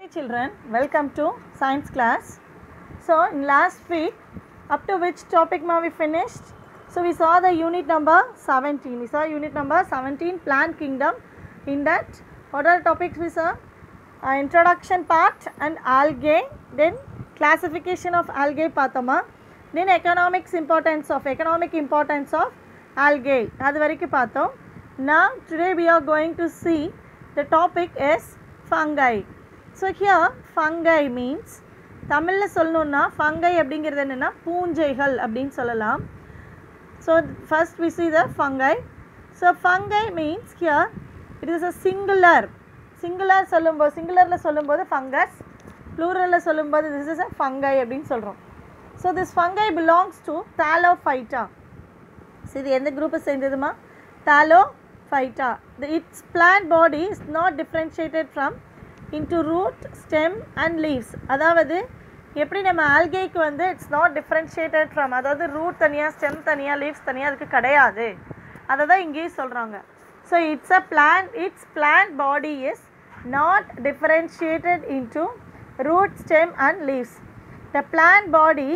children, welcome to science class. So in last week, up to which topic ma we finished? So we saw the unit number 17. We saw unit number 17, plant kingdom. In that, what are the topics we saw? Uh, introduction part and algae, then classification of algae பார்த்தோமா then economics importance of economic importance of algae அது வரைக்கும் பார்த்தோம் now today we are going to see the topic is fungi so here fungi means தமிழில் சொல்லணுன்னா fungi அப்படிங்கிறது என்னென்னா பூஞ்சைகள் அப்படின்னு சொல்லலாம் so first we see the fungi so fungi means here it is a singular singular சொல்லும்போது சிங்குலரில் சொல்லும்போது fungus ப்ளூரலில் சொல்லும்போது திஸ் இஸ் அ ஃபங்கை அப்படின்னு சொல்கிறோம் so this fungi belongs to Thallophyta so இது எந்த குரூப்பை சேர்ந்ததுமா Thallophyta the its plant body is not differentiated from into root stem and leaves அதாவது எப்படி நம்ம ஆல்கேக்கு வந்து இட்ஸ் நாட் டிஃப்ரென்ஷியேட்டட் ஃப்ரம் அதாவது ரூட் தனியாக ஸ்டெம் தனியாக லீவ்ஸ் தனியாக அதுக்கு கிடையாது அதை தான் இங்கேயும் சொல்கிறாங்க so it's a plant its plant body is not differentiated into root stem and leaves the plant body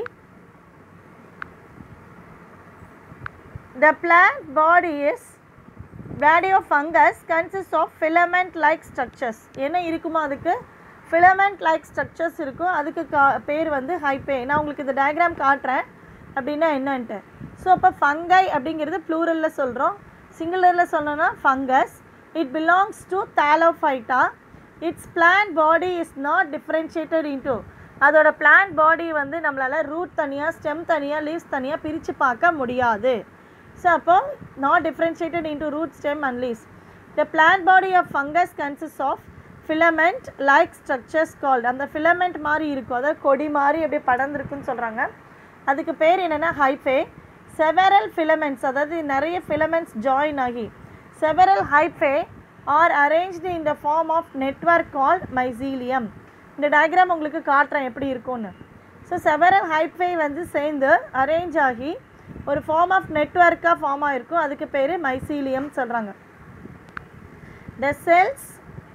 the plant body is body of fungus consists of filament like structures என்ன இருக்குமா அதுக்கு filament like structures இருக்கும் அதுக்கு கா பேர் வந்து hyphae நான் உங்களுக்கு இந்த டயக்ராம் காட்டுறேன் அப்படின்னா என்னன்ட்டு ஸோ அப்போ ஃபங்கை அப்படிங்கிறது ப்ளூரலில் சொல்கிறோம் சிங்குலரில் சொன்னோன்னா fungus it belongs to Thallophyta its plant body is not differentiated into அதோட பிளான்ட் பாடி வந்து நம்மளால் ரூட் தனியாக ஸ்டெம் தனியாக லீவ்ஸ் தனியாக பிரித்து பார்க்க முடியாது ஸோ அப்போ not differentiated into root stem and leaves the plant body of fungus consist of filament like structures called அந்த ஃபிலமெண்ட் மாதிரி இருக்கும் அதாவது கொடி மாதிரி அப்படியே படர்ந்துருக்குன்னு சொல்கிறாங்க அதுக்கு பேர் என்னென்னா ஹைஃபே செவரல் ஃபிலமெண்ட்ஸ் அதாவது நிறைய ஃபிலமெண்ட்ஸ் ஜாயின் ஆகி several hyphae are arranged in the form of network called mycelium இந்த டயக்ராம் உங்களுக்கு காட்டுறேன் எப்படி இருக்கும்னு ஸோ செவரல் ஹைட்வே வந்து சேர்ந்து அரேஞ்ச் ஆகி ஒரு ஃபார்ம் ஆஃப் நெட்ஒர்க்காக ஃபார்ம் ஆகிருக்கும் அதுக்கு பேர் மைசீலியம் சொல்கிறாங்க the cells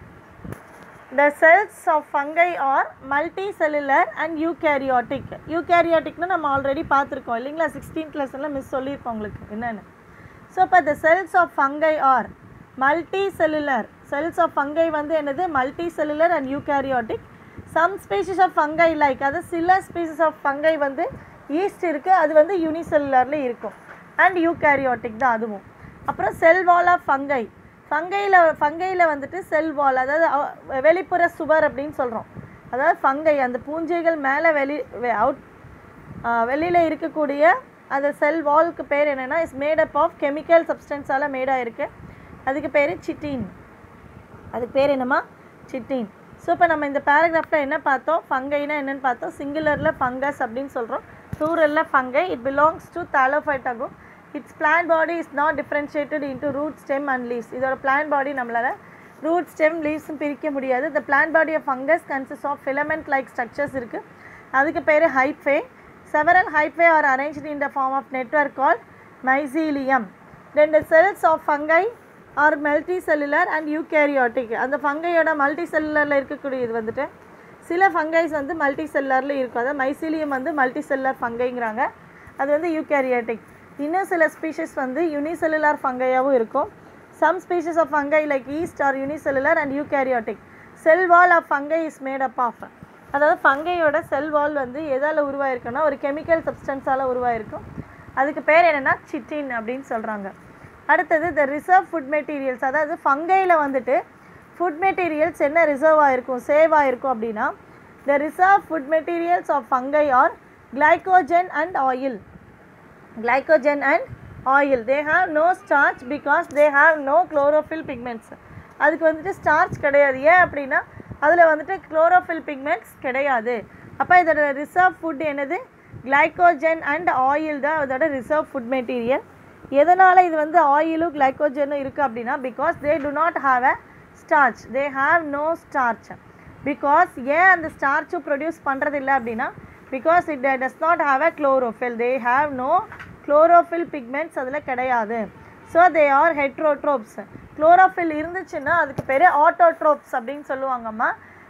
the cells of fungi are multi cellular and eukaryotic யூகேரியாட்டிக்னு நம்ம ஆல்ரெடி பார்த்துருக்கோம் இல்லைங்களா சிக்ஸ்டீன்த் லெசனில் மிஸ் சொல்லியிருக்கோம் உங்களுக்கு என்னென்னு ஸோ இப்போ the cells of fungi are multi cellular cells of fungi வந்து என்னது multi cellular and eukaryotic some species of fungi like அது சில ஸ்பீசிஸ் ஆஃப் ஃபங்கை வந்து ஈஸ்ட் இருக்குது அது வந்து யூனிசெல்லுலரில் இருக்கும் அண்ட் யூகேரியாட்டிக் தான் அதுவும் அப்புறம் செல் வால் ஆஃப் ஃபங்கை ஃபங்கையில் ஃபங்கையில் வந்துட்டு செல் வால் அதாவது வெளிப்புற சுவர் அப்படின்னு சொல்கிறோம் அதாவது ஃபங்கை அந்த பூஞ்சைகள் மேலே வெளி அவுட் வெளியில் இருக்கக்கூடிய அந்த செல் வால்க்கு பேர் என்னென்னா is made up of chemical சப்ஸ்டன்ஸால் மேடாக இருக்குது அதுக்கு பேர் சிட்டின் அதுக்கு பேர் என்னம்மா சிட்டின் ஸோ இப்போ நம்ம இந்த பேராகிராஃபில் என்ன பார்த்தோம் ஃபங்கைனா என்னென்னு பார்த்தோம் சிங்குலரில் ஃபங்கஸ் அப்படின்னு சொல்கிறோம் ப்ளூரலில் fungi it belongs to Thallophyte ஆகும் its plant body is not differentiated into root stem and leaves இதோட பிளான்ட் பாடி நம்மளால் ரூட் ஸ்டெம் லீவ்ஸும் பிரிக்க முடியாது the plant body of fungus consist of filament like structures இருக்குது அதுக்கு பேர் hyphae several hyphae are arranged in the form of network call mycelium then the cells of fungi are multi cellular and eukaryotic அந்த ஃபங்கையோட multi செல்லுலரில் இருக்கக்கூடியது வந்துட்டு சில fungi வந்து multi செல்லரில் இருக்கும் அதாவது மைசீலியம் வந்து மல்டி செல்லர் ஃபங்கைங்கிறாங்க அது வந்து யூகேரியாட்டிக் இன்னும் சில ஸ்பீஷஸ் வந்து யூனிசெல்லுலார் ஃபங்கையாகவும் இருக்கும் some species of fungi like yeast are unicellular and eukaryotic cell wall of fungi is made up of அதாவது ஃபங்கையோட செல் வால் வந்து எதால் உருவாயிருக்குன்னா ஒரு கெமிக்கல் சப்ஸ்டன்ஸால் உருவாயிருக்கும் அதுக்கு பேர் என்னென்னா சிட்டின் அப்படின்னு சொல்கிறாங்க அடுத்தது த ரிசர்வ் ஃபுட் மெட்டீரியல்ஸ் அதாவது ஃபங்கையில் வந்துட்டு ஃபுட் மெட்டீரியல்ஸ் என்ன ரிசர்வ் ஆகிருக்கும் சேவ் ஆகிருக்கும் அப்படின்னா the reserve food materials of fungi are glycogen and oil glycogen and oil they have no starch because they have no chlorophyll pigments அதுக்கு வந்துட்டு ஸ்டார்ச் கிடையாது ஏன் அப்படின்னா அதில் வந்துட்டு குளோரோஃபில் பிக்மெண்ட்ஸ் கிடையாது அப்போ இதோட ரிசர்வ் ஃபுட் என்னது கிளைக்கோஜன் அண்ட் ஆயில் தான் அதோட ரிசர்வ் ஃபுட் மெட்டீரியல் எதனால் இது வந்து ஆயிலும் கிளைக்கோஜனும் இருக்குது அப்படின்னா because they do not have a starch they have no starch because ஏன் அந்த ஸ்டார்ச்சும் ப்ரொடியூஸ் பண்ணுறது இல்லை அப்படின்னா because it does not have a chlorophyll they have no chlorophyll pigments அதில் கிடையாது so they are heterotrophs chlorophyll இருந்துச்சுன்னா அதுக்கு பேர் ஆட்டோட்ரோப்ஸ் அப்படின்னு சொல்லுவாங்கம்மா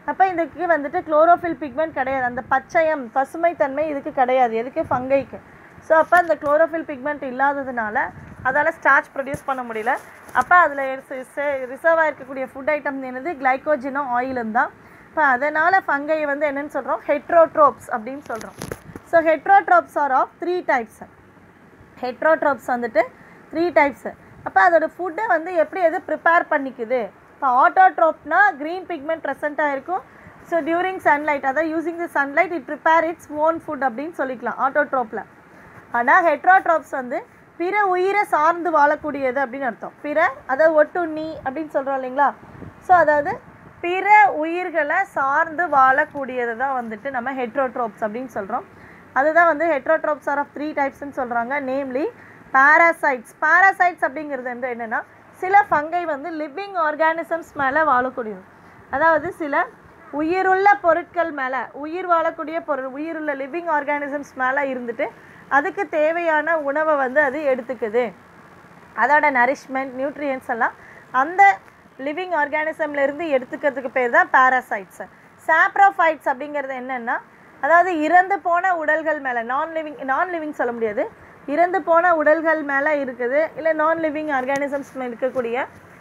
அப்போ இதுக்கு வந்துட்டு குளோரோஃபில் பிக்மெண்ட் கிடையாது அந்த பச்சையம் பசுமைத்தன்மை இதுக்கு கிடையாது எதுக்கு ஃபங்கைக்கு ஸோ அப்போ அந்த குளோரோஃபில் பிக்மெண்ட் இல்லாததுனால அதால் ஸ்டார்ச் ப்ரொடியூஸ் பண்ண முடியல அப்போ அதில் ரிசர்வ் ஆகிருக்கக்கூடிய ஃபுட் ஐட்டம் என்னது கிளைக்கோஜினும் ஆயிலும் தான் இப்போ அதனால் ஃபங்கை வந்து என்னன்னு சொல்கிறோம் ஹெட்ரோட்ரோப்ஸ் அப்படின்னு சொல்கிறோம் so heterotrophs are of three types heterotrophs வந்துட்டு த்ரீ டைப்ஸு அப்போ அதோட ஃபுட்டை வந்து எப்படி எது ப்ரிப்பேர் பண்ணிக்குது இப்போ ஆட்டோட்ரோப்னா க்ரீன் பிக்மெண்ட் ப்ரெசென்ட்டாக இருக்கும் ஸோ டியூரிங் சன்லைட் அதாவது using the sunlight it prepare its own food அப்படின்னு சொல்லிக்கலாம் ஆட்டோட்ரோப்பில் ஆனால் ஹெட்ரோட்ரோப்ஸ் வந்து பிற உயிரை சார்ந்து வாழக்கூடியது அப்படின்னு அர்த்தம் பிற அதாவது ஒட்டுண்ணி அப்படின்னு சொல்கிறோம் இல்லைங்களா ஸோ அதாவது பிற உயிர்களை சார்ந்து வாழக்கூடியது தான் வந்துட்டு நம்ம ஹெட்ரோட்ரோப்ஸ் அப்படின்னு சொல்கிறோம் அதுதான் வந்து ஹெட்ரோட்ரோப்ஸ் ஆர் ஆஃப் த்ரீ டைப்ஸ்னு சொல்கிறாங்க நேம்லி பாராசைட்ஸ் பாராசைட்ஸ் அப்படிங்கிறது வந்து என்னென்னா சில ஃபங்கை வந்து லிவிங் ஆர்கானிசம்ஸ் மேலே வாழக்கூடியது அதாவது சில உயிருள்ள பொருட்கள் மேலே உயிர் வாழக்கூடிய பொருள் உயிருள்ள லிவிங் ஆர்கானிசம்ஸ் மேலே இருந்துட்டு அதுக்கு தேவையான உணவை வந்து அது எடுத்துக்குது அதோட நரிஷ்மெண்ட் நியூட்ரியன்ஸ் எல்லாம் அந்த லிவிங் ஆர்கானிசம்லேருந்து எடுத்துக்கிறதுக்கு பேர் தான் பாராசைட்ஸ் சாப்ரோஃபைட்ஸ் அப்படிங்கிறது என்னென்னா அதாவது இறந்து போன உடல்கள் மேலே நான் லிவிங் நான் லிவிங் சொல்ல முடியாது இறந்து போன உடல்கள் மேலே இருக்குது இல்லை நான் லிவிங் ஆர்கானிசம்ஸ் இருக்கக்கூடிய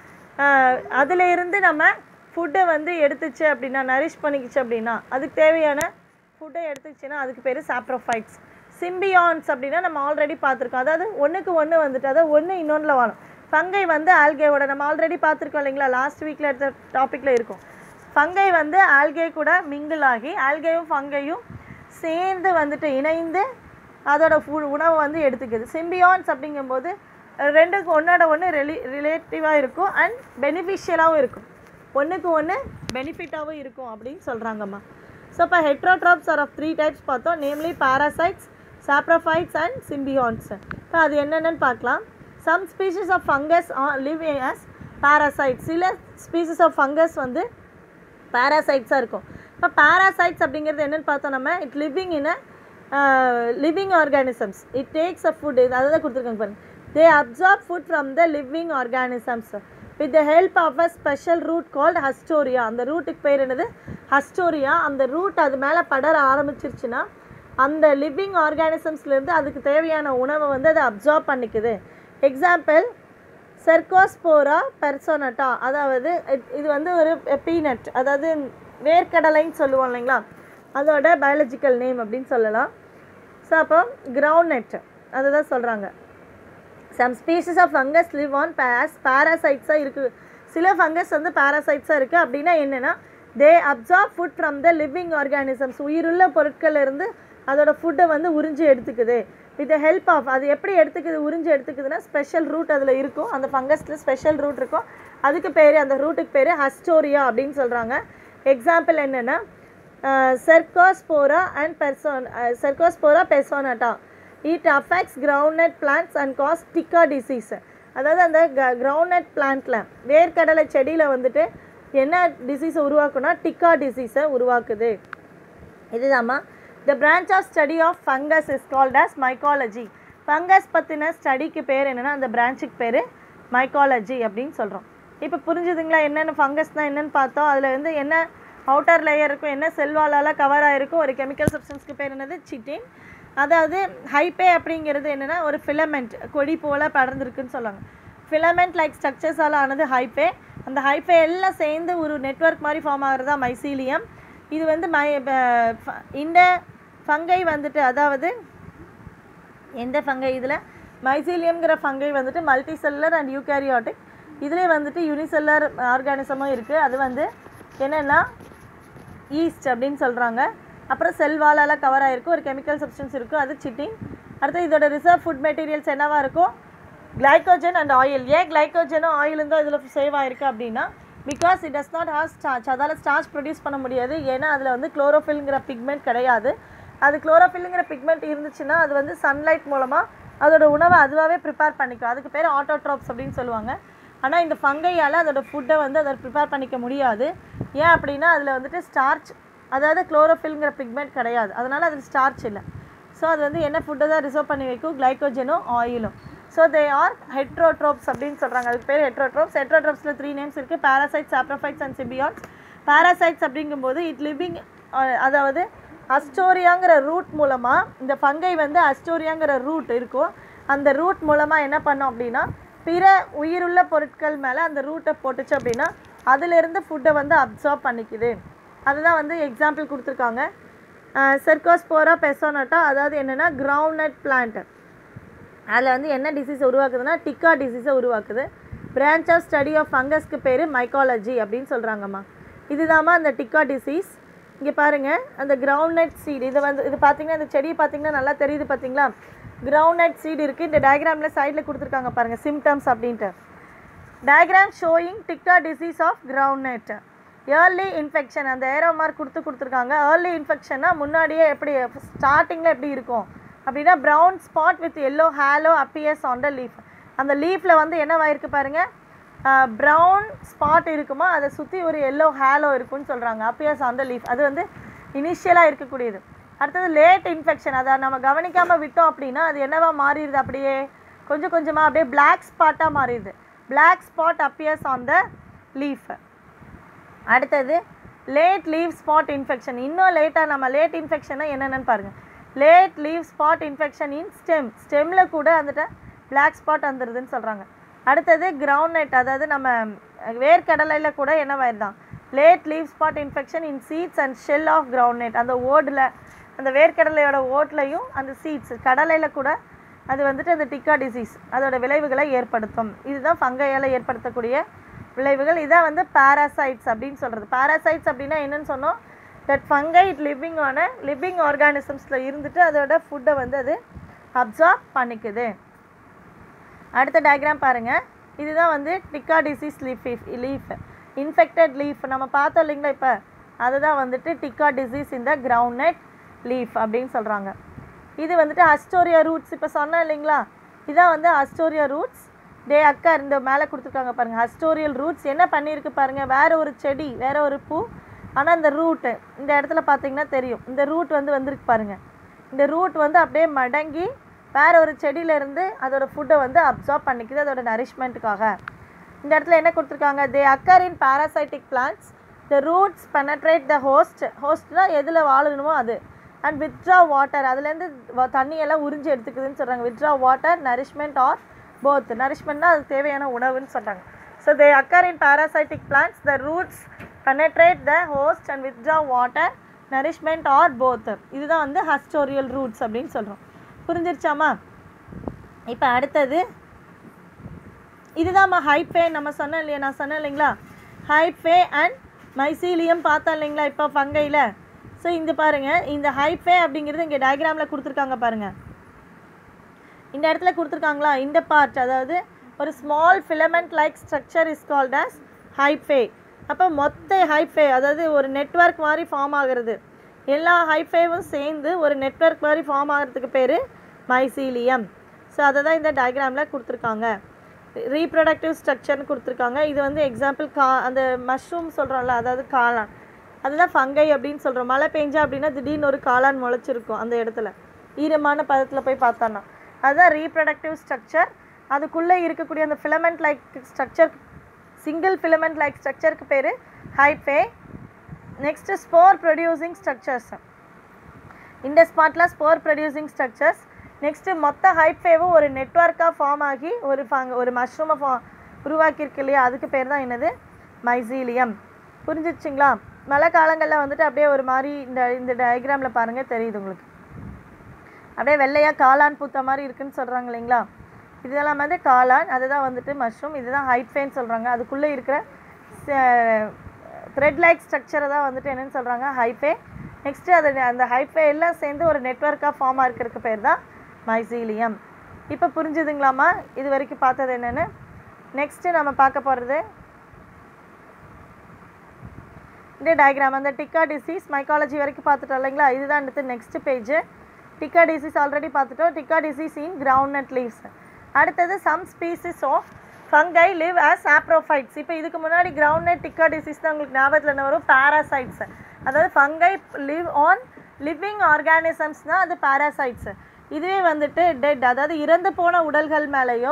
அதில் இருந்து நம்ம ஃபுட்டை வந்து எடுத்துச்சு அப்படின்னா நரிஷ் பண்ணிக்கிச்சு அப்படின்னா அதுக்கு தேவையான ஃபுட்டை எடுத்துச்சுன்னா அதுக்கு பேர் சாப்ரோஃபைட்ஸ் சிம்பியான்ஸ் அப்படின்னா நம்ம ஆல்ரெடி பார்த்துருக்கோம் அதாவது ஒன்றுக்கு ஒன்று வந்துட்டு அதாவது ஒன்று இன்னொன்றில் வாழும் ஃபங்கை வந்து ஆல்கேவோட நம்ம ஆல்ரெடி பார்த்துருக்கோம் இல்லைங்களா லாஸ்ட் வீக்கில் எடுத்த டாப்பிக்கில் இருக்கும் ஃபங்கை வந்து ஆல்கே கூட மிங்கிள் ஆகி ஆல்கேயும் ஃபங்கையும் சேர்ந்து வந்துட்டு இணைந்து அதோட ஃபு உணவை வந்து எடுத்துக்குது சிம்பியான்ஸ் அப்படிங்கும்போது ரெண்டுக்கு ஒன்றோட ஒன்று ரிலே ரிலேட்டிவாக இருக்கும் அண்ட் பெனிஃபிஷியலாகவும் இருக்கும் ஒன்றுக்கு ஒன்று பெனிஃபிட்டாகவும் இருக்கும் அப்படின்னு சொல்கிறாங்கம்மா ஸோ இப்போ heterotrophs are of three types பார்த்தோம் namely parasites saprophytes and symbionts இப்போ அது என்னென்னு பார்க்கலாம் some species of fungus live as parasites சில ஸ்பீஷிஸ் ஆஃப் ஃபங்கஸ் வந்து பாராசைட்ஸாக இருக்கும் இப்போ பாராசைட்ஸ் அப்படிங்கிறது என்னென்னு பார்த்தோம் நம்ம it living in a living organisms it takes a food இது அதை தான் கொடுத்துருக்காங்க பாருங்க they absorb food from the living organisms with the help of a special root called haustoria அந்த ரூட்டுக்கு பேர் என்னது ஹஸ்டோரியா அந்த ரூட் அது மேலே படர ஆரம்பிச்சிருச்சுன்னா அந்த லிவிங் ஆர்கானிசம்ஸ்லேருந்து அதுக்கு தேவையான உணவை வந்து அதை அப்சார்ப் பண்ணிக்குது எக்ஸாம்பிள் செர்கோஸ்போரா பெர்சோனட்டா அதாவது இது- இது வந்து ஒரு பீனட் அதாவது வேர்க்கடலைன்னு சொல்லுவோம் இல்லைங்களா அதோட பயாலஜிக்கல் நேம் அப்படின்னு சொல்லலாம் ஸோ அப்போ கிரவுண்ட் நெட் அதை தான் சொல்கிறாங்க some species of fungus live on base பாராசைட்ஸாக இருக்குது சில ஃபங்கஸ் வந்து பாராசைட்ஸாக இருக்குது அப்படின்னா என்னென்னா they absorb food from the living organisms உயிருள்ள பொருட்கள்ல இருந்து அதோட ஃபுட்டை வந்து உறிஞ்சி எடுத்துக்குது வித் த ஹெல்ப் ஆஃப் அது எப்படி எடுத்துக்குது உறிஞ்சி எடுத்துக்குதுன்னா ஸ்பெஷல் ரூட் அதில் இருக்கும் அந்த ஃபங்கஸில் ஸ்பெஷல் ரூட் இருக்கும் அதுக்கு பேர் அந்த ரூட்டுக்கு பேர் ஹஸ்டோரியா அப்படின்னு சொல்கிறாங்க எக்ஸாம்பிள் என்னென்னா Cercospora and person Cercospora personata it affects groundnut plants and causes tikka disease அதாவது அந்த கிரவுண்ட்நட் பிளான்ட்டில் வேர்க்கடலை செடியில் வந்துட்டு என்ன டிசீஸை உருவாக்குனா டிக்கா டிசீஸை உருவாக்குது இதுதாம்மா the branch of study of fungus is called as mycology fungus பற்றின ஸ்டடிக்கு பேர் என்னென்னா அந்த பிரான்ச்சுக்கு பேர் மைக்காலஜி அப்படின்னு சொல்கிறோம் இப்போ புரிஞ்சுதுங்களா என்னென்ன ஃபங்கஸ்னால் என்னென்னு பார்த்தோம் அதில் வந்து என்ன அவுட்டர் லேயர் இருக்கும் என்ன செல்வாலால் கவர் ஆகிருக்கும் ஒரு கெமிக்கல் சப்ஸ்டன்ஸ்க்கு பேர் என்னது சிட்டின் அதாவது ஹைப்பே அப்படிங்கிறது என்னென்னா ஒரு ஃபிலமெண்ட் கொடி போல் படர்ந்துருக்குன்னு சொல்லுவாங்க ஃபிலமெண்ட் லைக் ஸ்ட்ரக்சர்ஸால் ஆனது ஹைப்பே அந்த ஹைப்பே எல்லாம் சேர்ந்து ஒரு நெட்வொர்க் மாதிரி ஃபார்ம் ஆகிறது தான் மைசீலியம் இது வந்து மை ப- ஃப- இந்த ஃபங்கை வந்துட்டு அதாவது எந்த ஃபங்கை இதில் மைசீலியம்ங்கிற ஃபங்கை வந்துட்டு மல்டி செல்லர் அண்ட் யூகேரியாட்டிக் இதுலேயே வந்துட்டு யூனிசெல்லர் ஆர்கானிசமும் இருக்குது அது வந்து என்னென்னா ஈஸ்ட் அப்படின்னு சொல்கிறாங்க அப்புறம் செல் வாலால் கவர் ஆகிருக்கும் ஒரு கெமிக்கல் சப்ஸ்டன்ஸ் இருக்கும் அது சிட்டின் அடுத்து இதோட ரிசர்வ் ஃபுட் மெட்டீரியல்ஸ் என்னவா இருக்கும் கிளைக்கோஜன் அண்ட் ஆயில் ஏன் கிளைக்கோஜனும் ஆயிலும் தான் இதில் சேவ் ஆயிருக்கு அப்படின்னா because it does not have starch அதால் ஸ்டார்ச் ப்ரொடியூஸ் பண்ண முடியாது ஏன்னா அதில் வந்து குளோரோஃபில்ங்கிற பிக்மெண்ட் கிடையாது அது குளோரோஃபில்ங்கிற பிக்மெண்ட் இருந்துச்சுன்னா அது வந்து சன்லைட் மூலமாக அதோட உணவை அதுவாகவே ப்ரிப்பேர் பண்ணிக்கும் அதுக்கு பேர் ஆட்டோட்ராப்ஸ் அப்படின்னு சொல்லுவாங்க ஆனால் இந்த ஃபங்கையால் அதோட ஃபுட்டை வந்து அதை ப்ரிப்பேர் பண்ணிக்க முடியாது ஏன் அப்படின்னா அதில் வந்துட்டு ஸ்டார்ச் அதாவது குளோரோஃபில்ங்கிற பிக்மெண்ட் கிடையாது அதனால் அதில் ஸ்டார்ச் இல்லை ஸோ அது வந்து என்ன ஃபுட்டை தான் ரிசர்வ் பண்ணி வைக்கும் கிளைக்கோஜனும் ஆயிலும் ஸோ தே ஆர் ஹெட்ரோட்ரோப்ஸ் அப்படின்னு சொல்கிறாங்க அதுக்கு பேர் ஹெட்ரோட்ரோப்ஸ் ஹெட்ரோட்ரோப்ஸில் த்ரீ நேம்ஸ் இருக்குது parasites saprophytes and symbionts parasites அப்படிங்கும்போது இட் லிவிங் அதாவது அஸ்டோரியாங்கிற ரூட் மூலமாக இந்த ஃபங்கை வந்து அஸ்டோரியாங்கிற ரூட் இருக்கும் அந்த ரூட் மூலமாக என்ன பண்ணோம் அப்படின்னா பிற உயிருள்ள பொருட்கள் மேலே அந்த ரூட்டை போட்டுச்சு அப்படின்னா அதிலிருந்து ஃபுட்டை வந்து அப்சார்ப் பண்ணிக்குது அதுதான் வந்து எக்ஸாம்பிள் கொடுத்துருக்காங்க செர்கோஸ்போரா பெசோனட்டா அதாவது என்னென்னா கிரவுண்ட்நட் பிளான்ட் அதில் வந்து என்ன டிசீஸ் உருவாக்குதுன்னா டிக்கா டிசீஸை உருவாக்குது பிரான்ச் ஆஃப் ஸ்டடி ஆஃப் ஃபங்கஸ்க்கு பேர் மைக்காலஜி அப்படின்னு சொல்கிறாங்கம்மா இதுதாம்மா அந்த டிக்கா டிசீஸ் இங்கே பாருங்கள் அந்த கிரவுண்ட்நட் சீடு இது வந்து இது பார்த்தீங்கன்னா இந்த செடியை பார்த்தீங்கன்னா நல்லா தெரியுது பார்த்தீங்களா கிரவுண்ட்நட் சீடு இருக்குது இந்த டயக்ராமில் சைடில் கொடுத்துருக்காங்க பாருங்கள் சிம்டம்ஸ் அப்படின்ட்டு diagram showing tikka disease of groundnut early infection அந்த ஏரோ மார்க் கொடுத்து கொடுத்துருக்காங்க ஏர்லி இன்ஃபெக்ஷன்னா முன்னாடியே எப்படி ஸ்டார்டிங்கில் எப்படி இருக்கும் அப்படின்னா brown spot with yellow halo appears on the leaf அந்த லீஃபில் வந்து என்னவாயிருக்கு பாருங்கள் ப்ரௌன் ஸ்பாட் இருக்குமா அதை சுற்றி ஒரு எல்லோ ஹேலோ இருக்குன்னு சொல்கிறாங்க அப்பியர்ஸ் ஆன் த லீஃப் அது வந்து இனிஷியலாக இருக்கக்கூடியது அடுத்தது லேட் இன்ஃபெக்ஷன் அதை நம்ம கவனிக்காமல் விட்டோம் அப்படின்னா அது என்னவா மாறிடுது அப்படியே கொஞ்சம் கொஞ்சமாக அப்படியே பிளாக் ஸ்பாட்டாக மாறிடுது black spot appears on the leaf அடுத்தது லேட் லீவ் ஸ்பாட் இன்ஃபெக்ஷன் இன்னும் லேட்டாக நம்ம லேட் இன்ஃபெக்ஷனை என்னென்னு பாருங்கள் late leaf spot infection in stem ஸ்டெம்மில் கூட வந்துட்டு பிளாக் ஸ்பாட் வந்துடுதுன்னு சொல்கிறாங்க அடுத்தது கிரவுண்ட் நெட் அதாவது நம்ம வேர்க்கடலையில் கூட என்னவாயிருதான் late leaf spot infection in seeds and shell of groundnut அந்த ஓடில் அந்த வேர்க்கடலையோட ஓட்லையும் அந்த சீட்ஸ் கடலையில் கூட அது வந்துட்டு அந்த டிக்கா டிசீஸ் அதோட விளைவுகளை ஏற்படுத்தும் இதுதான் ஃபங்கையால் ஏற்படுத்தக்கூடிய விளைவுகள் இதான் வந்து பாராசைட்ஸ் அப்படின்னு சொல்கிறது பாராசைட்ஸ் அப்படின்னா என்னன்னு சொன்னோம் that fungi it living on living ஆர்கானிசம்ஸில் இருந்துட்டு அதோட ஃபுட்டை வந்து அது அப்சார்ப் பண்ணிக்குது அடுத்த டயக்ராம் பாருங்கள் இதுதான் வந்து tikka disease leaf leaf infected leaf நம்ம பார்த்தோம் இல்லைங்களா இப்போ அதுதான் வந்துட்டு டிக்கா டிசீஸ் இந்த கிரவுண்ட் நெட் லீஃப் அப்படின்னு சொல்கிறாங்க இது வந்துட்டு அஸ்டோரியா ரூட்ஸ் இப்போ சொன்னேன் இல்லைங்களா இதான் வந்து அஸ்டோரியா ரூட்ஸ் டே அக்கா இந்த மேலே கொடுத்துருக்காங்க பாருங்கள் அஸ்டோரியல் ரூட்ஸ் என்ன பண்ணியிருக்கு பாருங்கள் வேறு ஒரு செடி வேறு ஒரு பூ ஆனால் இந்த ரூட்டு இந்த இடத்துல பார்த்தீங்கன்னா தெரியும் இந்த ரூட் வந்து வந்திருக்கு பாருங்கள் இந்த ரூட் வந்து அப்படியே மடங்கி வேறு ஒரு செடியிலேருந்து அதோட ஃபுட்டை வந்து அப்சார்ப் பண்ணிக்குது அதோட நரிஷ்மெண்ட்டுக்காக இந்த இடத்துல என்ன கொடுத்துருக்காங்க they occur in parasitic plants the roots penetrate the host ஹோஸ்ட்னா எதில் வாழணுமோ அது அண்ட் வித்ட்ரா வாட்டர் அதுலேருந்து வ- தண்ணியெல்லாம் உறிஞ்சி எடுத்துக்குதுன்னு சொல்கிறாங்க withdraw water nourishment or both நரிஷ்மெண்ட்னா அதுக்கு தேவையான உணவுன்னு சொல்கிறாங்க so they occur in parasitic plants the roots penetrate the host and withdraw water nourishment or both இதுதான் வந்து ஹஸ்டோரியல் ரூட்ஸ் அப்படின்னு சொல்கிறோம் புரிஞ்சிருச்சாமா இப்போ அடுத்தது இதுதாம்மா ஹைப்பே நம்ம சொன்னோம் இல்லையா நான் சொன்னேன் இல்லைங்களா ஹைப்பே அண்ட் மைசீலியம் பார்த்தோம் இல்லைங்களா இப்போ ஃபங்கையில் ஸோ இந்த பாருங்கள் இந்த ஹைப்பே அப்படிங்கிறது இங்கே டயக்ராமில் கொடுத்துருக்காங்க பாருங்கள் இந்த இடத்துல கொடுத்துருக்காங்களா இந்த பார்ட் அதாவது ஒரு small filament like structure is called as hyphae அப்போ மொத்த ஹைஃபே அதாவது ஒரு நெட்வொர்க் மாதிரி ஃபார்ம் ஆகுறது எல்லா ஹைஃபேவும் சேர்ந்து ஒரு நெட்வொர்க் மாதிரி ஃபார்ம் ஆகிறதுக்கு பேர் மைசீலியம் ஸோ அதை தான் இந்த டயக்ராமில் கொடுத்துருக்காங்க ரீப்ரொடக்டிவ் ஸ்ட்ரக்சர்னு கொடுத்துருக்காங்க இது வந்து எக்ஸாம்பிள் கா அந்த மஷ்ரூம் சொல்கிறோம்ல அதாவது காளான் அதுதான் ஃபங்கை அப்படின்னு சொல்கிறோம் மழை பெஞ்சா அப்படின்னா திடீர்னு ஒரு காளான் முளைச்சிருக்கும் அந்த இடத்துல ஈரமான பதத்தில் போய் பார்த்தோன்னா அதுதான் ரீப்ரொடக்டிவ் ஸ்ட்ரக்சர் அதுக்குள்ளே இருக்கக்கூடிய அந்த filament like structure single filament like ஸ்ட்ரக்சருக்கு பேர் hyphae next spore producing structures இந்த ஸ்பாட்டில் ஸ்போர் ப்ரொடியூசிங் ஸ்ட்ரக்சர்ஸ் நெக்ஸ்ட்டு மொத்த ஹைஃபேவும் ஒரு நெட்வொர்க்காக ஃபார்ம் ஆகி ஒரு ஃபங் ஒரு மஷ்ரூமை ஃபா உருவாக்கியிருக்கு இல்லையா அதுக்கு பேர் தான் என்னது மைசீலியம் புரிஞ்சிச்சுங்களா மழை காலங்களில் வந்துட்டு அப்படியே ஒரு மாதிரி இந்த இந்த டயக்ராமில் பாருங்கள் தெரியுது உங்களுக்கு அப்படியே வெள்ளையாக காளான் பூத்த மாதிரி இருக்குன்னு சொல்கிறாங்க இல்லைங்களா இதெல்லாம் வந்து காளான் அதுதான் வந்துட்டு மஷ்ரூம் இதுதான் ஹைட்ஃபேன்னு சொல்கிறாங்க அதுக்குள்ளே இருக்கிற த்ரெட் லைக் ஸ்ட்ரக்சரை தான் வந்துட்டு என்னன்னு சொல்கிறாங்க ஹைஃபே நெக்ஸ்ட்டு அது அந்த ஹைஃபே எல்லாம் சேர்ந்து ஒரு நெட்வொர்க்காக ஃபார்ம் ஆகிறதுக்கு பேர் தான் மைசீலியம் இப்போ புரிஞ்சுதுங்களாம்மா இது வரைக்கும் பார்த்தது என்னென்னு நெக்ஸ்ட்டு நம்ம பார்க்க போகிறது இந்த டயக்ராம் அந்த டிக்கா டிசீஸ் மைக்காலஜி வரைக்கும் பார்த்துட்டோம் இல்லைங்களா இதுதான் அடுத்து next page tikka disease already பார்த்துட்டோம் tikka disease in ground leaves அடுத்தது some species of fungi live as saprophytes இப்போ இதுக்கு முன்னாடி கிரவுண்ட் டிக்கா டிசீஸ் தான் உங்களுக்கு ஞாபகத்தில் என்ன வரும் பாராசைட்ஸ் அதாவது ஃபங்கை லிவ் ஆன் லிவிங் ஆர்கானிசம்ஸ்னால் அது பாராசைட்ஸ் இதுவே வந்துட்டு டெட் அதாவது இறந்து போன உடல்கள் மேலேயோ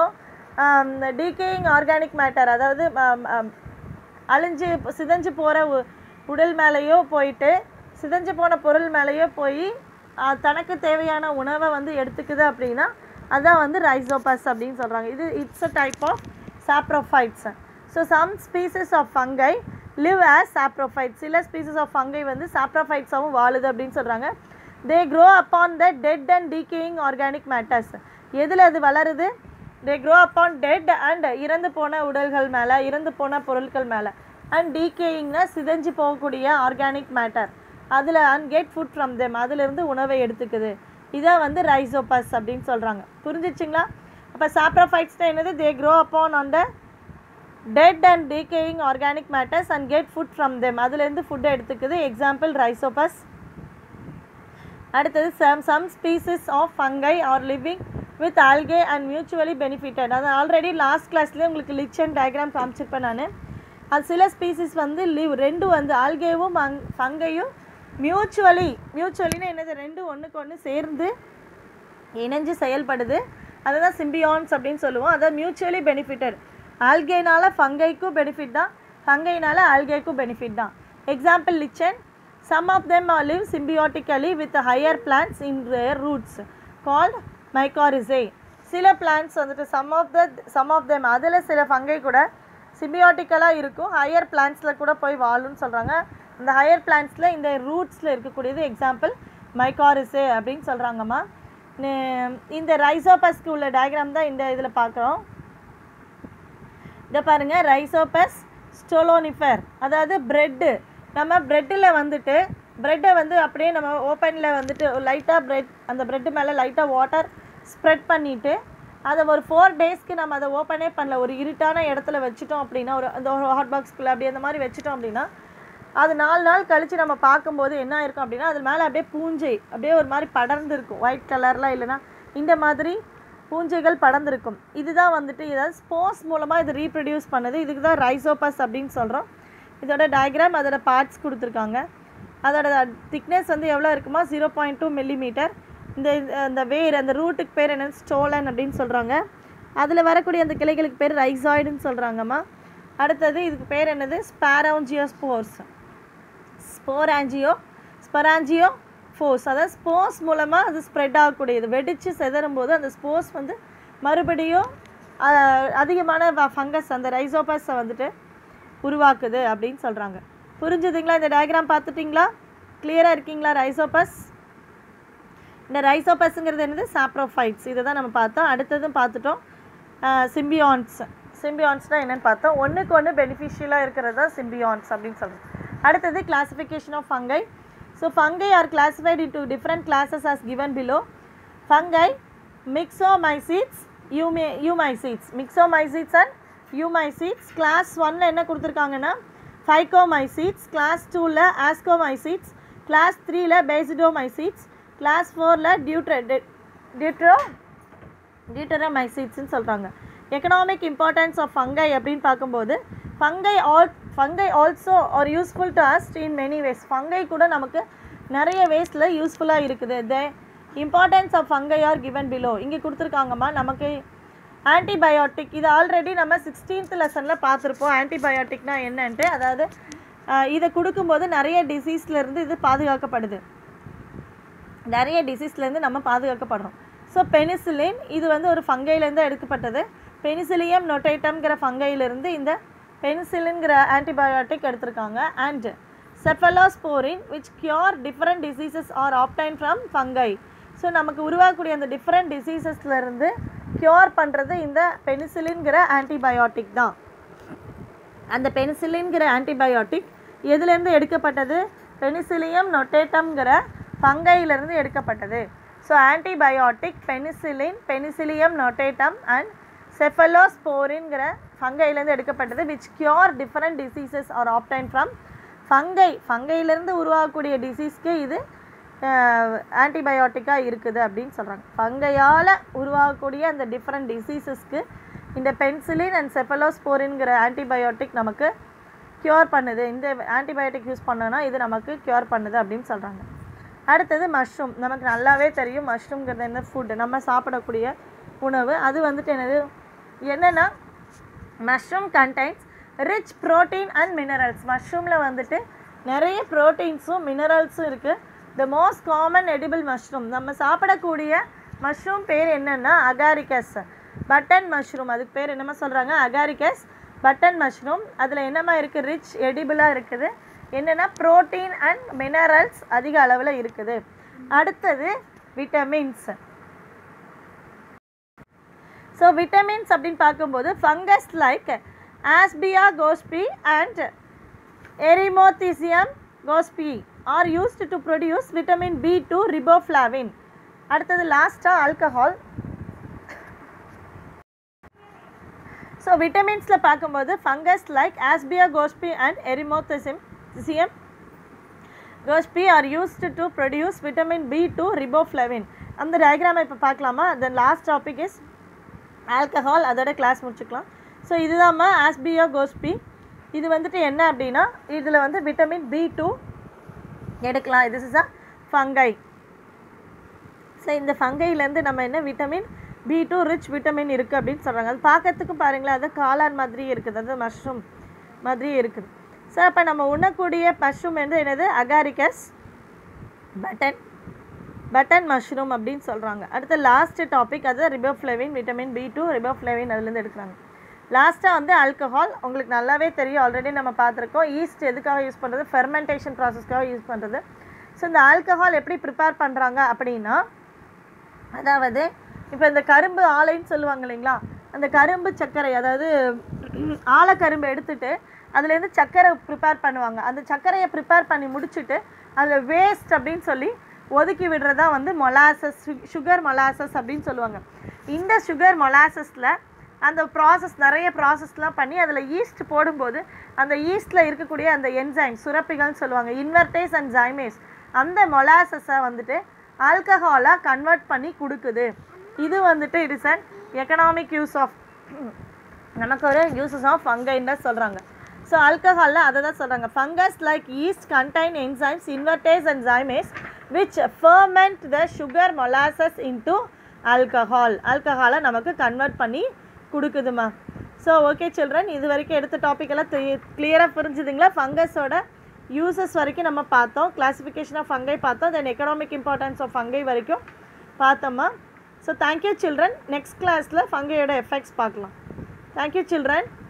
டீகேயிங் ஆர்கானிக் மேட்டர் அதாவது ஆம், ஆம், அழிஞ்சு சிதைஞ்சு போகிற உடல் மேலேயோ போயிட்டு சிதைஞ்சு போன பொருள் மேலேயோ போய் அஹ், தனக்கு தேவையான உணவை வந்து எடுத்துக்குது அப்படின்னா அதான் வந்து ரைசோபஸ் அப்படின்னு சொல்கிறாங்க இது it's a type of saprophytes so some species of fungi live as saprophytes சில ஸ்பீசஸ் ஆஃப் ஃபங்கை வந்து சாப்ரோஃபைட்ஸாகவும் வாழுது அப்படின்னு சொல்கிறாங்க they grow upon the dead and decaying organic matters எதில் அது வளருது they grow upon dead and இறந்து போன உடல்கள் மேலே இறந்து போன பொருட்கள் மேலே அண்ட் டீகேயிங்னா சிதைஞ்சு போகக்கூடிய ஆர்கானிக் மேட்டர் அதில் and get food from them அதிலிருந்து உணவை எடுத்துக்குது இதான் வந்து ரைசோபஸ் அப்படின்னு சொல்கிறாங்க புரிஞ்சிச்சுங்களா அப்போ சாப்ரோஃபைட்ஸ்னா என்னது they grow upon on the dead and decaying organic matters and get food from them அதுலேருந்து ஃபுட்டை எடுத்துக்குது எக்ஸாம்பிள் ரைசோபஸ் அடுத்தது some some species of fungi are living with algae and mutually benefitted அது ஆல்ரெடி லாஸ்ட் கிளாஸ்லேயே உங்களுக்கு lichen and diagram காமிச்சிருப்பேன் நான் அது சில ஸ்பீசிஸ் வந்து லிவ் ரெண்டும் வந்து ஆல்கேவும் மங் ஃபங்கையும் மியூச்சுவலி மியூச்சுவலின்னு என்னது ரெண்டும் ஒன்றுக்கு ஒன்று சேர்ந்து இணைஞ்சு செயல்படுது அதை தான் சிம்பியான்ஸ் அப்படின்னு சொல்லுவோம் அதான் மியூச்சுவலி பெனிஃபிட்டட் ஆல்கேனால ஃபங்கைக்கும் பெனிஃபிட் தான் ஃபங்கைனால ஆல்கேக்கும் பெனிஃபிட் தான் example lichen some of them live symbiotically with higher plants in their roots called mycorrhizae சில பிளான்ட்ஸ் வந்துட்டு some of the some of them அதில் சில ஃபங்கை கூட சிம்பியாட்டிக்கலாக இருக்கும் ஹையர் பிளான்ட்ஸில் கூட போய் வாழும்னு சொல்கிறாங்க இந்த ஹையர் பிளான்ட்ஸில் இந்த ரூட்ஸில் இருக்கக்கூடியது எக்ஸாம்பிள் மைகாரிசே அப்படின்னு சொல்கிறாங்கம்மா இந்த ரைசோபஸ்க்கு உள்ள டயக்ராம் தான் இந்த இதில் பார்க்குறோம் இதை பாருங்க ரைசோபஸ் ஸ்டோலோனிஃபர் அதாவது பிரெட்டு நம்ம பிரெட்டில் வந்துட்டு பிரெட்டை வந்து அப்படியே நம்ம ஓப்பனில் வந்துட்டு லைட்டாக பிரெட் அந்த பிரெட்டு மேலே லைட்டாக வாட்டர் ஸ்ப்ரெட் பண்ணிவிட்டு அதை ஒரு ஃபோர் டேஸ்க்கு நம்ம அதை ஓப்பனே பண்ணல ஒரு இருட்டான இடத்துல வச்சுட்டோம் அப்படின்னா ஒரு அந்த ஒரு ஹாட் பாக்ஸ்குள்ளே அப்படி அந்த மாதிரி வச்சுட்டோம் அப்படின்னா அது நாலு நாள் கழித்து நம்ம பார்க்கும்போது என்ன இருக்கும் அப்படின்னா அது மேலே அப்படியே பூஞ்சை அப்படியே ஒரு மாதிரி படர்ந்து இருக்கும் ஒயிட் கலரில் இல்லைன்னா இந்த மாதிரி பூஞ்சைகள் படர்ந்திருக்கும் இதுதான் வந்துட்டு ஏதாவது ஸ்போர்ஸ் மூலமாக இது ரீப்ரொடியூஸ் பண்ணுது இதுக்கு தான் ரைசோபஸ் அப்படின்னு சொல்கிறோம் இதோட டயக்ராம் அதோட பார்ட்ஸ் கொடுத்துருக்காங்க அதோட திக்னஸ் வந்து எவ்வளோ இருக்குமா ஜீரோ பாயிண்ட் டூ மில்லிமீட்டர் இந்த அந்த வேர் அந்த ரூட்டுக்கு பேர் என்னது ஸ்டோலன் அப்படின்னு சொல்கிறாங்க அதில் வரக்கூடிய அந்த கிளைகளுக்கு பேர் ரைசாய்டுன்னு சொல்கிறாங்கம்மா அடுத்தது இதுக்கு பேர் என்னது ஸ்பாரோஞ்சியோஸ்போர்ஸ் ஸ்போராஞ்சியோ ஸ்பராஞ்சியோ ஃபோர்ஸ் அதாவது ஸ்போர்ஸ் மூலமாக அது ஸ்ப்ரெட் ஆகக்கூடியது வெடித்து செதறும் போது அந்த ஸ்போர்ஸ் வந்து மறுபடியும் அஹ், அதிகமான ஃபங்கஸ் அந்த ரைசோபஸை வந்துட்டு உருவாக்குது அப்படின்னு சொல்கிறாங்க புரிஞ்சுதுங்களா இந்த டயக்ராம் பார்த்துட்டிங்களா கிளியராக இருக்கீங்களா ரைசோபஸ் இந்த ரைசோபஸ்ங்கிறது என்னது சாப்ரோஃபைட்ஸ் இதை தான் நம்ம பார்த்தோம் அடுத்ததும் பார்த்துட்டோம் சிம்பியான்ஸ் சிம்பியான்ஸ்னால் என்னென்னு பார்த்தோம் ஒன்றுக்கு ஒன்று பெனிஃபிஷியலாக இருக்கிறது தான் சிம்பியான்ஸ் அப்படின்னு சொல்கிறோம் அடுத்தது classification of fungi so fungi are classified into different classes as given below fungi myxomycetes யூமே eumycetes myxomycetes and eumycetes class ஒன்ல என்ன கொடுத்துருக்காங்கன்னா ஃபைகோமைசீட்ஸ் கிளாஸ் டூவில் ஆஸ்கோமைசீட்ஸ் கிளாஸ் த்ரீல பேசிடோமைசீட்ஸ் கிளாஸ் ஃபோரில் டியூட்ர டியூட்ரோ டியூட்டரமைசீட்ஸ்னு சொல்கிறாங்க எக்கனாமிக் இம்பார்ட்டன்ஸ் ஆஃப் ஃபங்கை அப்படின்னு பார்க்கும்போது fungi all fungi also are useful to us in many ways fungi கூட நமக்கு நிறைய வேஸில் யூஸ்ஃபுல்லாக இருக்குது the importance of fungi are given below இங்கே கொடுத்துருக்காங்கம்மா நமக்கு ஆன்டிபயோட்டிக் இது ஆல்ரெடி நம்ம சிக்ஸ்டீன்த் லெசனில் பார்த்துருப்போம் ஆன்டிபயோட்டிக்னா என்னன்ட்டு அதாவது ஆஹ், இதை கொடுக்கும்போது நிறைய டிசீஸ்லேருந்து இது பாதுகாக்கப்படுது நிறைய டிசீஸ்லேருந்து நம்ம பாதுகாக்கப்படுறோம் ஸோ பெனிசிலின் இது வந்து ஒரு ஃபங்கைலேருந்து எடுக்கப்பட்டது பெனிசிலியம் நொட்டேட்டம்ங்கிற ஃபங்கையிலிருந்து இந்த பெனிசிலின்ங்கிற ஆன்டிபயோட்டிக் எடுத்திருக்காங்க and cephalosporin which cure different diseases are obtained from fungi so நமக்கு உருவாகக்கூடிய அந்த டிஃப்ரெண்ட் டிசீசஸ்லேருந்து க்யூர் பண்ணுறது இந்த பெனிசிலின்ங்கிற ஆன்டிபயோட்டிக் தான் அந்த பெனிசிலின்கிற ஆன்டிபயோட்டிக் எதுலேருந்து எடுக்கப்பட்டது பெனிசிலியம் நொட்டேட்டம்ங்கிற ஃபங்கையிலிருந்து எடுக்கப்பட்டது so antibiotic penicillin penicillium notatum and செஃபலோஸ்போரின்கிற ஃபங்கையிலேருந்து எடுக்கப்பட்டது which cure different diseases are obtained from fungi ஃபங்கையிலேருந்து உருவாகக்கூடிய டிசீஸ்க்கு இது ஆன்டிபயோட்டிக்காக இருக்குது அப்படின்னு சொல்கிறாங்க ஃபங்கையால் உருவாகக்கூடிய அந்த டிஃப்ரெண்ட் டிசீசஸ்க்கு இந்த பென்சிலின் அண்ட் செஃபலோஸ்போரின்கிற ஆன்டிபயோட்டிக் நமக்கு க்யூர் பண்ணுது இந்த ஆன்டிபயோட்டிக் யூஸ் பண்ணோன்னா இது நமக்கு க்யூர் பண்ணுது அப்படின்னு சொல்கிறாங்க அடுத்தது மஷ்ரூம் நமக்கு நல்லாவே தெரியும் மஷ்ரூம்ங்கிறது என்ன ஃபுட்டு நம்ம சாப்பிடக்கூடிய உணவு அது வந்துட்டு என்னது என்னென்னா mushroom contains rich protein and minerals மஷ்ரூமில் வந்துட்டு நிறைய ப்ரோட்டீன்ஸும் மினரல்ஸும் இருக்குது the most common edible mushroom நம்ம சாப்பிடக்கூடிய மஷ்ரூம் பேர் என்னென்னா அகாரிகஸ் பட்டன் மஷ்ரூம் அதுக்கு பேர் என்னமா சொல்கிறாங்க அகாரிகஸ் பட்டன் மஷ்ரூம் அதில் என்னமா இருக்குது ரிச் எடிபிளாக இருக்குது என்னென்னா ப்ரோட்டீன் அண்ட் மினரல்ஸ் அதிக அளவில் இருக்குது அடுத்தது விட்டமின்ஸ் ஸோ விட்டமின்ஸ் அப்படின்னு பார்க்கும்போது fungus like Ashbya gossypii and Eremothecium gossypii are used to produce vitamin B two riboflavin அடுத்தது லாஸ்ட்டாக ஆல்கஹால் ஸோ விட்டமின்ஸில் பார்க்கும்போது fungus like Ashbya gossypii and Eremothecium சிஎம் gossypii are used to produce vitamin B two riboflavin அந்த டயக்ராமை இப்போ பார்க்கலாமா then last topic is alcohol அதோட கிளாஸ் முடிச்சுக்கலாம் ஸோ இதுதாம்மா ஆஸ்பியா கோஸ்பி இது வந்துட்டு என்ன அப்படின்னா இதில் வந்து விட்டமின் பி டூ எடுக்கலாம் இது இஸ் அ ஃபங்கை ஸோ இந்த ஃபங்கைலேருந்து நம்ம என்ன vitamin B two rich vitamin இருக்குது அப்படின்னு சொல்கிறாங்க அது பார்க்கறதுக்கு பாருங்களேன் அது காளான் மாதிரி இருக்குது அது மஷ்ரூம் மாதிரி இருக்குது ஸோ அப்போ நம்ம உண்ணக்கூடிய மஷ்ரூம் வந்து என்னது அகாரிகஸ் பட்டன் பட்டன் மஷ்ரூம் அப்படின்னு சொல்கிறாங்க அடுத்த லாஸ்ட் டாபிக் அது riboflavin vitamin B two riboflavin அதுலேருந்து எடுக்கிறாங்க லாஸ்ட்டாக வந்து ஆல்கஹால் உங்களுக்கு நல்லாவே தெரியும் ஆல்ரெடி நம்ம பார்த்துருக்கோம் ஈஸ்ட் எதுக்காக யூஸ் பண்ணுறது ஃபெர்மெண்டேஷன் ப்ராசஸ்க்காக யூஸ் பண்ணுறது ஸோ இந்த ஆல்கஹால் எப்படி ப்ரிப்பேர் பண்ணுறாங்க அப்படின்னா அதாவது இப்போ இந்த கரும்பு ஆலைன்னு சொல்லுவாங்க இல்லைங்களா அந்த கரும்பு சர்க்கரை அதாவது ஆலக்கரும்பு எடுத்துட்டு அதுலேருந்து சர்க்கரை ப்ரிப்பேர் பண்ணுவாங்க அந்த சர்க்கரையை ப்ரிப்பேர் பண்ணி முடிச்சுட்டு அதில் வேஸ்ட் அப்படின்னு சொல்லி ஒதுக்கி விடுறதா வந்து மொலாசஸ் சுகர் மொலாசஸ் அப்படின்னு சொல்லுவாங்க இந்த சுகர் மொலாசஸில் அந்த ப்ராசஸ் நிறைய ப்ராசஸ்லாம் பண்ணி அதில் ஈஸ்ட் போடும்போது அந்த ஈஸ்ட்டில் இருக்கக்கூடிய அந்த என்சைம் சுரப்பிகள்னு சொல்லுவாங்க இன்வெர்டேஸ் அண்ட் ஜைமேஸ் அந்த மொலாசஸை வந்துட்டு ஆல்கஹாலாக கன்வெர்ட் பண்ணி கொடுக்குது இது வந்துட்டு it is an economic use of நமக்கு ஒரு யூசஸ் ஆஃப் ஃபங்கைன்னு தான் சொல்கிறாங்க ஸோ ஆல்கஹாலில் அதை தான் சொல்கிறாங்க fungus like yeast contain enzymes invertase and zymase which ferment the sugar molasses into alcohol ஆல்கஹாலை நமக்கு கன்வெர்ட் பண்ணி கொடுக்குதுமா ஸோ ஓகே சில்ட்ரன் இது வரைக்கும் எடுத்த டாபிக் எல்லாம் கிளியராக புரிஞ்சுதுங்களா ஃபங்கஸோட யூசஸ் வரைக்கும் நம்ம பார்த்தோம் கிளாசிஃபிகேஷன் ஆஃப் ஃபங்கை பார்த்தோம் then economic importance of fungi வரைக்கும் பார்த்தோம்மா ஸோ தேங்க்யூ சில்ட்ரன் நெக்ஸ்ட் கிளாஸில் ஃபங்கையோட எஃபெக்ட்ஸ் பார்க்கலாம் தேங்க்யூ சில்ட்ரன்